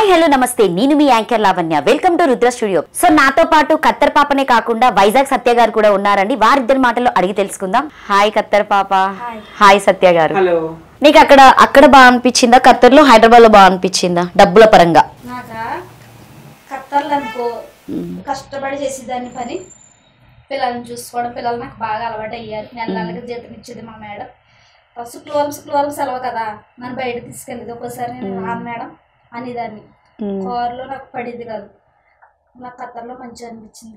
Hello నమస్తే నేను మీ anchor Lavanya welcome to Rudra studio so నాతో పాటు కత్తర్ పాపనే కాకుండా వైజాగ్ సత్య గారు కూడా ఉన్నారండి వారిద్దరి మాటల్లో అడిగి తెలుసుకుందాం హాయ్ కత్తర్ పాప హాయ్ సత్య గారు హలో నీకు అక్కడ అక్కడ బాగా అనిపించిందా ఖత్తర్లో హైదరాబాద్ లో బాగా అనిపించిందా డబ్బుల పరంగా నాకా కత్తర్లు అనుకో కష్టపడి చేసేదాన్ని పని పిల్లల్ని చూసుకోవడం పిల్లలు నాకు బాగా అలవాటు అయ్యారు నెల నెలకి జీతం ఇచ్చేది మా మేడం శుక్రవారం శుక్రవారం సెలవు కదా నన్ను బయట తీసుకెళ్ళేది ఒక్కోసారి నేను రాను మేడం అనేదాన్ని కారులో నాకు పడేది కాదు నాకు కత్తర్లో మంచిగా అనిపించింది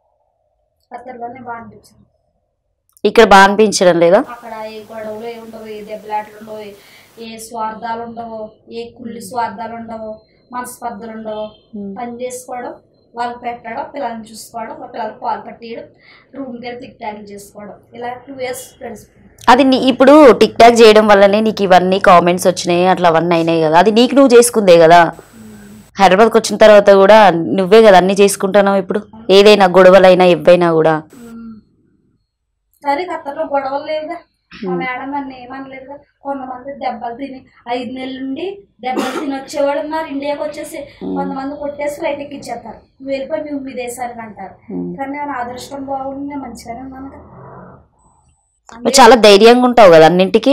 కత్తర్లోనే బాగా అనిపించింది ఇక్కడ బాగా అనిపించడం లేదా అక్కడ ఏ గొడవలు ఏ ఉండవు ఏ దెబ్బలాటలు ఉండవు ఏ- ఏ స్వార్థాలు ఉండవు ఏ కుళ్ళి స్వార్థాలు ఉండవు మనస్పర్ధలు ఉండవు పని చేసుకోవడం వాళ్ళకి పెట్టడం పిల్లల్ని చూసుకోవడం వాళ్ళ పిల్లలకి పాలు పట్టియడం రూమ్కి వెళ్ళి టిక్ టాక్ చేసుకోవడం ఇలా టూ ఇయర్స్ గడిచిపోయింది అది నీ ఇప్పుడు టిక్ టాక్ చేయడం వల్లనే నీకు ఇవన్నీ కామెంట్స్ వచ్చినాయి అట్లా అవన్నీ అయినాయి కదా అది నీకు నువ్వు చేసుకుందే కదా హైదరాబాద్కి వచ్చిన తర్వాత కూడా నువ్వే కదా అన్ని చేసుకుంటున్నావు ఇప్పుడు ఏదైనా గొడవలైనా ఎవైనా కూడా ఉమ్. కానీ ఖత్తర్లో గొడవలు లేవుగా మా మేడం నన్ను ఏమనలేదుగా కొంతమంది దెబ్బలు తిని ఐదు నెలల నుండి దెబ్బలు తిని వచ్చేవాడు ఉన్నారు ఇండియాకి వచ్చేసి కొంతమంది కొట్టేసి ఫ్లైట్ ఎక్కిచ్చేస్తారు నువ్వు వెళ్ళిపోయి నువ్వు మీ దేశానికి అంటారు కానీ నా అదృష్టం బాగుంది నేను మంచిగానే ఉన్నాను కదా నువ్వు చాలా ధైర్యంగా ఉంటావు కదా అన్నింటికి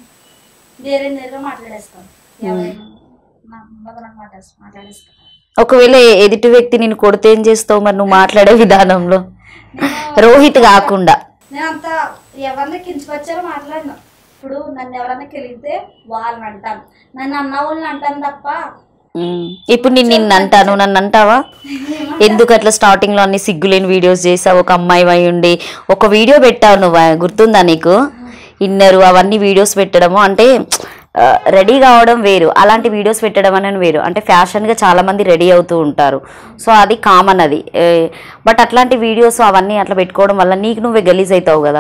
వేరే నేరుగా మాట్లాడేస్తాను ఎవరైనా నా ముందు నాకు మాట్లాడేస్ మాట్లాడేస్తాను ఒకవేళ ఎదుటి వ్యక్తి నేను కొడితే ఏం చేస్తావు మరి నువ్వు మాట్లాడే విధానంలో రోహిత్ కాకుండా నేను అంత ఎవరిని కించపరిచారో మాట్లాడను ఇప్పుడు నన్ను ఎవరైనా కెలిగితే వాళ్ళని అంటాను నన్ను అన్న వాళ్ళని అంటాను తప్ప ఉమ్. ఇప్పుడు నేను నిన్ను అంటాను నన్ను అంటావా ఎందుకు అట్లా స్టార్టింగ్ లో అన్ని సిగ్గులేని వీడియోస్ చేసావు ఒక అమ్మాయి అయి ఉండి ఒక వీడియో పెట్టావు నువ్వు గుర్తుందా నీకు ఇన్నరు అవన్నీ వీడియోస్ పెట్టడము అంటే రెడీ కావడం వేరు అలాంటి వీడియోస్ పెట్టడం అనేది వేరు అంటే ఫ్యాషన్గా చాలా మంది రెడీ అవుతూ ఉంటారు సో అది కామన్ అది బట్ అట్లాంటి వీడియోస్ అవన్నీ అట్లా పెట్టుకోవడం వల్ల నీకు నువ్వే గలీజ్ అవుతావు కదా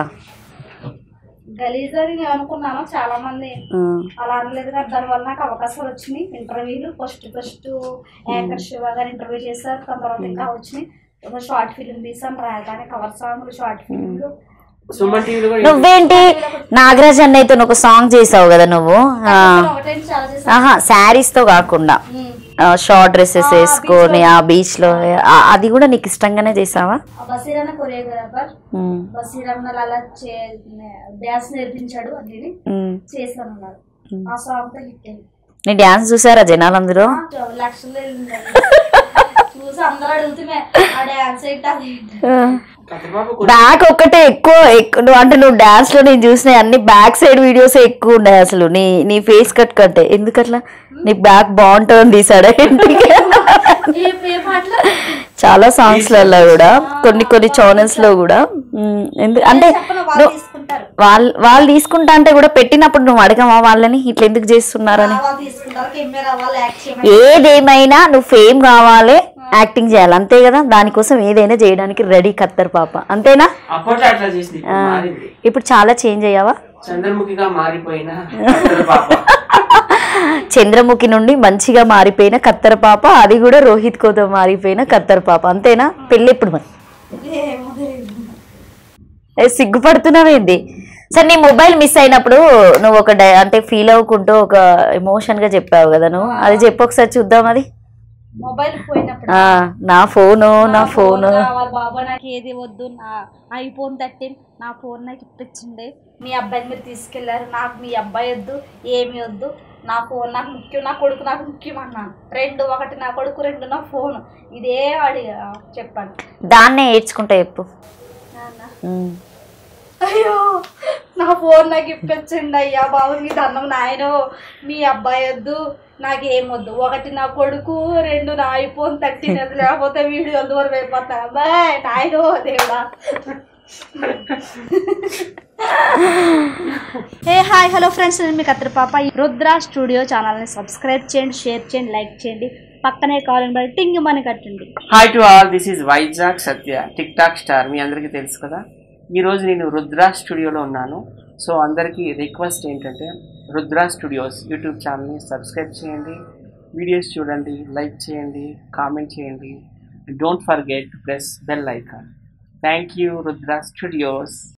గలీజ్ అని నేను అనుకున్నాను చాలా మంది ఉమ్. అలా అనలేదు కానీ దానివల్ల నాకు అవకాశాలు వచ్చినాయి ఇంటర్వ్యూలు ఫస్ట్ ఫస్ట్ యాంకర్ శివ గారు ఇంటర్వ్యూ చేశారు దాని తర్వాత ఇంకా వచ్చినాయి ఒక షార్ట్ ఫిల్మ్ తీసాం రాయగానే కవర్ సాంగ్లు షార్ట్ ఫిల్మ్లు సుమన్ టీవీలో కూడా నువ్వేంటి నాగరాజ్ అన్నయ్యతో ఒక సాంగ్ చేసావు కదా నువ్వు ఆ, ఒకటే చాలా చేశాను ఆహా శారీస్ తో కాకుండా ఉమ్. షార్ట్ డ్రెస్సెస్ వేసుకొని ఆ బీచ్ లో ఆ, అది కూడా నీకు ఇష్టంగానే చేసావా ఆ బసీర్ అన్న కొరియోగ్రాఫర్ బసీర్ అన్న అలా చే డ్యాన్స్ నేర్పించాడు అన్ని చేశాను అన్నారు ఆ సాంగ్ తో హిట్ అయింది నీ డ్యాన్స్ చూసారా జనాలందరూ ఆ, ట్వెల్వ్ లక్షలు వెళ్ళింది అది. చూసి అందరూ అడుగుతుమే ఆ డ్యాన్స్ ఏంటి అది ఏంటి? కథబాబు బ్యాక్ ఒక్కటే ఎక్కువ ఎక్కువ నువ్వు అంటే నువ్వు డాన్స్ లో నేను చూసిన అన్ని బ్యాక్ సైడ్ వీడియోస్ ఎక్కువ ఉన్నాయి అసలు నీ నీ ఫేస్ కట్ కంటే ఎందుకట్లా నీ బ్యాక్ బాగుంటుంది తీసాడా ఇంటికి ఏ ఏ పాటలు చాలా సాంగ్స్ లలో కూడా కొన్ని కొన్ని ఛానల్స్ లో కూడా ఉమ్, ఎందు అంటే చెప్పను వాళ్ళు నువ్వు- తీసుకుంటారు వాళ్ళు వాళ్ళు తీసుకుంటా అంటే కూడా పెట్టినప్పుడు నువ్వు అడగవా వాళ్ళని ఇట్లా ఎందుకు చేస్తున్నారని వాళ్ళు తీసుకుంటారు కెమెరా వాళ్ళు యాక్ట్ చేయమని ఏదేమైనా నువ్వు ఫేమ్ కావాలి యాక్టింగ్ చేయాలి అంతే కదా దానికోసం ఏదైనా చేయడానికి రెడీ కత్తర్ పాప అంతేనా అప్పట్లో అట్లా చేసింది ఇప్పుడు మారింది ఇప్పుడు చాలా చేంజ్ అయ్యావా చంద్రముఖిగా మారిపోయిన కత్తెర పాప చంద్రముఖి నుండి మంచిగా మారిపోయిన కత్తర్ పాప అది కూడా రోహిత్ కోతో మారిపోయిన కత్తర్ పాప అంతేనా పెళ్ళి ఎప్పుడు మరి ఏమో తెలియదు. ఏ, సిగ్గుపడుతున్నావేంది సరే నీ మొబైల్ మిస్ అయినప్పుడు నువ్వు ఒక డై- అంటే ఫీల్ అవ్వకుంటూ ఒక ఎమోషన్ గా చెప్పావు కదా నువ్వు అది చెప్పు ఒకసారి చూద్దాం అది మొబైల్ పోయినప్పుడు ఆ, నా ఫోను నా నా ఫోన్ ఫోను కావాలి బాబా నాకు ఏది వద్దు నా ఐఫోన్ థర్టీన్ నా ఫోన్ నాకు ఇప్పించండి మీ అబ్బాయిని మీరు తీసుకెళ్లారు నాకు మీ అబ్బాయి వద్దు ఏమి వద్దు నా ఫోన్ నాకు ముఖ్యం నా కొడుకు నాకు ముఖ్యం అన్నాను రెండు ఒకటి నా కొడుకు రెండు నా ఫోన్ ఇదే వాడి ఆ, చెప్పాను దాన్నే ఏడ్చుకుంటా చెప్పు నాన్న, ఉమ్. అయ్యో నా ఫోన్ నాకు ఇప్పించండి అయ్యా బాబు మీ దండం నాయన మీ అబ్బాయి వద్దు నాకేం వద్దు ఒకటి నా కొడుకు రెండు నా ఐఫోన్ థర్టీన్ అది లేకపోతే వీడియోలు దూరం అయిపోతాను అబ్బాయి నాయనో దేవుడా ఏ హాయ్ హలో ఫ్రెండ్స్ నేను మీ కత్తిరి పాప ఈ రుద్ర స్టూడియో ఛానల్ని సబ్స్క్రైబ్ చేయండి షేర్ చేయండి లైక్ చేయండి పక్కనే కావాలని బట్టి టింగ్ మని కట్టండి hi to all this is Vizag Satya TikTok star మీ అందరికీ తెలుసు కదా ఈరోజు నేను రుద్ర స్టూడియోలో ఉన్నాను సో అందరికీ రిక్వెస్ట్ ఏంటంటే రుద్ర స్టూడియోస్ యూట్యూబ్ ఛానల్ని సబ్స్క్రైబ్ చేయండి వీడియోస్ చూడండి లైక్ చేయండి కామెంట్ చేయండి don't forget press bell icon thank you Rudra studios